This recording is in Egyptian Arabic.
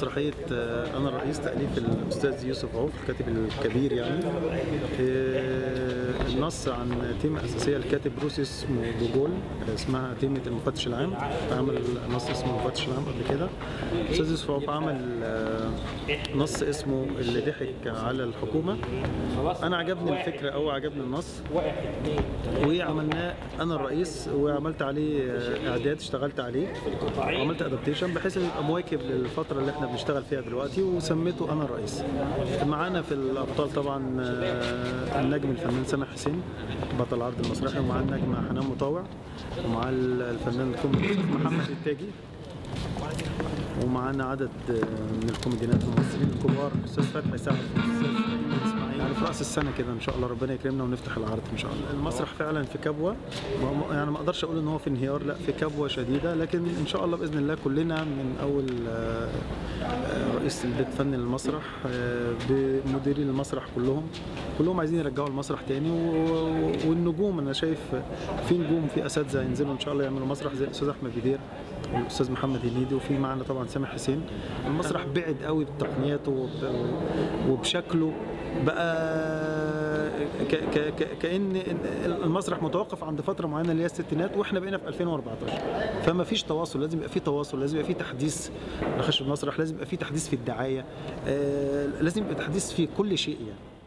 مسرحيه آه، انا الرئيس تاليف الاستاذ يوسف عوف الكاتب الكبير يعني آه، النص عن تيمه اساسيه الكاتب روسي اسمه جوجول اسمها تيمه المفتش العام عمل نص اسمه المفتش العام قبل كده الاستاذ يوسف عوف عمل آه، نص اسمه اللي ضحك على الحكومه انا عجبني الفكره او عجبني النص وعملناه انا الرئيس وعملت عليه آه، اعداد اشتغلت عليه وعملت ادابتيشن بحيث انه يبقى مواكب للفتره اللي احنا بنشتغل فيها دلوقتي وسميته انا الرئيس معانا في الابطال طبعا آه، النجم الفنان سامح حسين بطل العرض المسرحي ومعاه النجمه حنان مطاوع ومعاه الفنان الكوميدي محمد التاجي ومعانا عدد آه، من الكوميديانات الممثلين الكبار استاذ فتحي سعد استاذ أيمن اسماعيل يعني في راس السنه كده ان شاء الله ربنا يكرمنا ونفتح العرض ان شاء الله المسرح فعلا في كبوه ما- ما- يعني ما اقدرش اقول ان هو في انهيار لا في كبوه شديده لكن ان شاء الله باذن الله كلنا من اول آه، آه، رئيس البيت فني المسرح آه، بمديرين المسرح كلهم كلهم عايزين يرجعوا المسرح تاني و- و- والنجوم انا شايف في نجوم في اساتذه ينزلوا ان شاء الله يعملوا مسرح زي الاستاذ احمد بدير والاستاذ محمد هنيدي وفي معنا طبعا سامح حسين المسرح بعد قوي بتقنياته وب- وبشكله بقى ك ك ك كان المسرح متوقف عند فتره معينه اللي هي الستينات واحنا بقينا في 2014 فما فيش تواصل لازم يبقى في تواصل لازم يبقى في تحديث نخش المسرح لازم يبقى في تحديث في الدعايه آه، لازم يبقى تحديث في كل شيء يعني